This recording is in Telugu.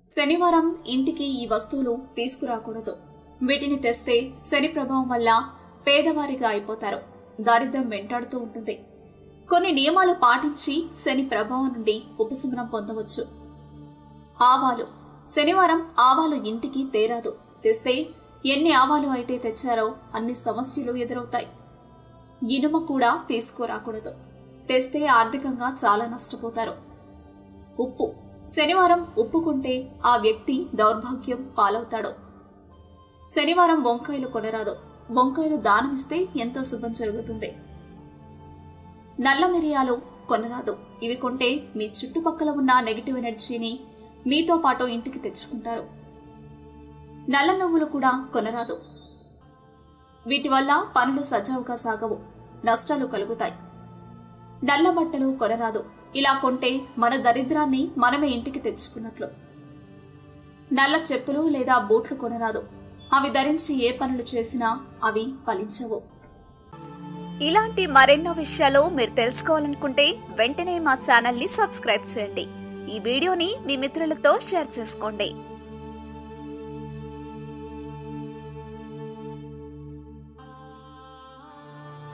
శనివారం ఇంటికి ఈ వస్తువులు తీసుకురాకూడదు వీటిని తెస్తే శని ప్రభావం వల్ల పేదవారిగా అయిపోతారు దారిద్ర్యం వెంటాడుతూ ఉంటుంది కొన్ని నియమాలు పాటించి శని ప్రభావం నుండి ఉపశమనం పొందవచ్చు ఆవాలు శనివారం ఆవాలు ఇంటికి తేరాదు తెస్తే ఎన్ని ఆవాలు అయితే తెచ్చారో అన్ని సమస్యలు ఎదురవుతాయి ఇనుమ కూడా తీసుకురాకూడదు తెస్తే ఆర్థికంగా చాలా నష్టపోతారు ఉప్పు శనివారం ఉప్పు కొంటే ఆ వ్యక్తి దౌర్భాగ్యం పాలవుతాడు శనివారం వంకాయలు కొనరాదు వంకాయలు దానమిస్తే ఎంతో శుభం జరుగుతుంది నల్ల మిరియాలు కొనరాదు ఇవి కొంటే మీ చుట్టుపక్కల ఉన్న నెగిటివ్ ఎనర్జీని మీతో పాటు ఇంటికి తెచ్చుకుంటారు నల్ల నువ్వులు కూడా కొనరాదు వీటి వల్ల పనులు సజావుగా సాగవు నష్టాలు కలుగుతాయి నల్ల బట్టలు కొనరాదు ఇలా కొంటే మన దరిద్రాన్ని మనమే ఇంటికి తెచ్చుకున్నట్లు నల్ల చెప్పులు లేదా బూట్లు కొనరాదు అవి ధరించి ఏ పనులు చేసినా అవి ఫలించవు ఇలాంటి మరెన్నో విషయాలు మీరు తెలుసుకోవాలనుకుంటే వెంటనే మా ఛానల్ ని సబ్స్క్రైబ్ చేయండి ఈ వీడియోని మీ మిత్రులతో షేర్ చేసుకోండి